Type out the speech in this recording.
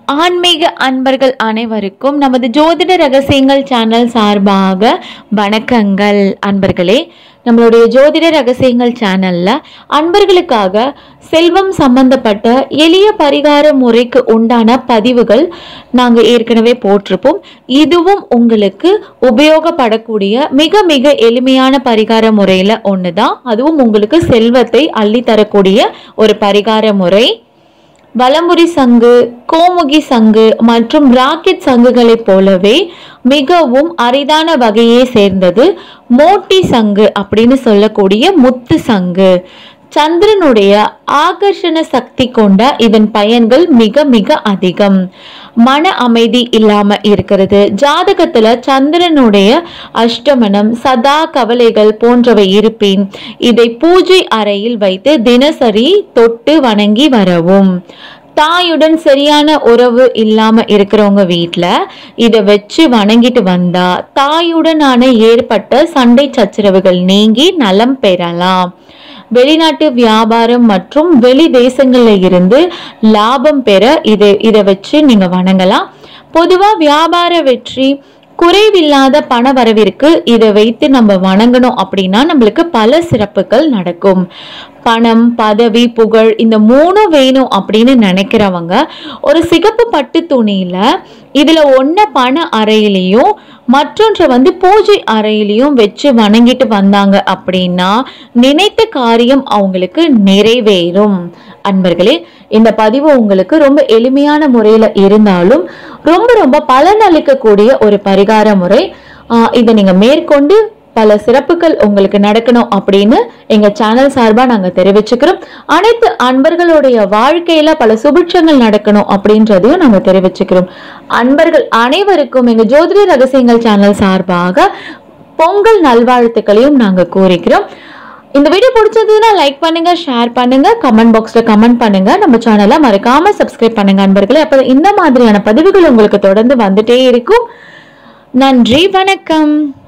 ஆன்மீக அன்பர்கள் அனைவருக்கும் நமது ஜோதிட ரகசியங்கள் சேனல் சார்பாக வணக்கங்கள் அன்பர்களே நம்மளுடைய ஜோதிட ரகசியங்கள் சேனல்ல அன்பர்களுக்காக செல்வம் சம்பந்தப்பட்ட எளிய பரிகார முறைக்கு உண்டான பதிவுகள் நாங்கள் ஏற்கனவே போட்டிருப்போம் இதுவும் உங்களுக்கு உபயோகப்படக்கூடிய மிக மிக எளிமையான பரிகார முறையில் ஒன்று தான் அதுவும் உங்களுக்கு செல்வத்தை அள்ளி தரக்கூடிய ஒரு பரிகார முறை வலமுறி சங்கு கோமுகி சங்கு மற்றும் ராக்கெட் சங்குகளைப் போலவே மிகவும் அரிதான வகையை சேர்ந்தது மோட்டி சங்கு அப்படின்னு சொல்லக்கூடிய முத்து சங்கு சந்திரனுடைய ஆகர்ஷண சக்தி கொண்ட இதன் பயன்கள் மிக மிக அதிகம் மன அமைதி இல்லாம இருக்கிறது ஜாதகத்துல சந்திரனுடைய அஷ்டமனம் சதா கவலைகள் போன்றவை இருப்பின் இதை பூஜை அறையில் வைத்து தினசரி தொட்டு வணங்கி வரவும் தாயுடன் சரியான உறவு இல்லாம இருக்கிறவங்க வீட்ல இதை வச்சு வணங்கிட்டு வந்தா தாயுடனான ஏற்பட்ட சண்டை சச்சரவுகள் நீங்கி நலம் பெறலாம் வெளிநாட்டு வியாபாரம் மற்றும் வெளி தேசங்கள்ல இருந்து லாபம் பெற இதை இதை வச்சு நீங்க வணங்கலாம் பொதுவா வியாபார வெற்றி குறைவில்லாத பண வரவிற்கு இதை வைத்து நம்ம வணங்கணும் அப்படின்னா நம்மளுக்கு பல சிறப்புகள் நடக்கும் பணம் பதவி புகழ் இந்த மூணும் வேணும் அப்படின்னு நினைக்கிறவங்க ஒரு சிகப்பு பட்டு துணியில இதுல ஒன்ன பண அறையிலையும் மற்றொன்றை வந்து பூஜை அறையிலையும் வச்சு வணங்கிட்டு வந்தாங்க அப்படின்னா நினைத்த காரியம் அவங்களுக்கு நிறைவேறும் அன்பர்களே இந்த பதிவு உங்களுக்கு ரொம்ப எளிமையான முறையில் இருந்தாலும் ரொம்ப ரொம்ப பலனளிக்கக்கூடிய ஒரு பரிகார முறை ஆஹ் இதை நீங்கள் மேற்கொண்டு பல சிறப்புகள் உங்களுக்கு நடக்கணும் அப்படின்னு எங்க சேனல் சார்பா நாங்க தெரிவிச்சுக்கிறோம் அனைத்து அன்பர்களுடைய வாழ்க்கையில பல சுபிட்சங்கள் நடக்கணும் அப்படின்றதையும் நாங்க தெரிவிச்சுக்கிறோம் அன்பர்கள் அனைவருக்கும் எங்க ஜோதிட ரகசியங்கள் சேனல் சார்பாக பொங்கல் நல்வாழ்த்துக்களையும் நாங்க கூறிக்கிறோம் இந்த வீடியோ பிடிச்சதுன்னா லைக் பண்ணுங்க ஷேர் பண்ணுங்க கமெண்ட் பாக்ஸ்ல கமெண்ட் பண்ணுங்க நம்ம சேனலை மறக்காம சப்ஸ்கிரைப் பண்ணுங்க அன்பர்களே அப்ப இந்த மாதிரியான பதிவுகள் உங்களுக்கு தொடர்ந்து வந்துட்டே இருக்கும் நன்றி வணக்கம்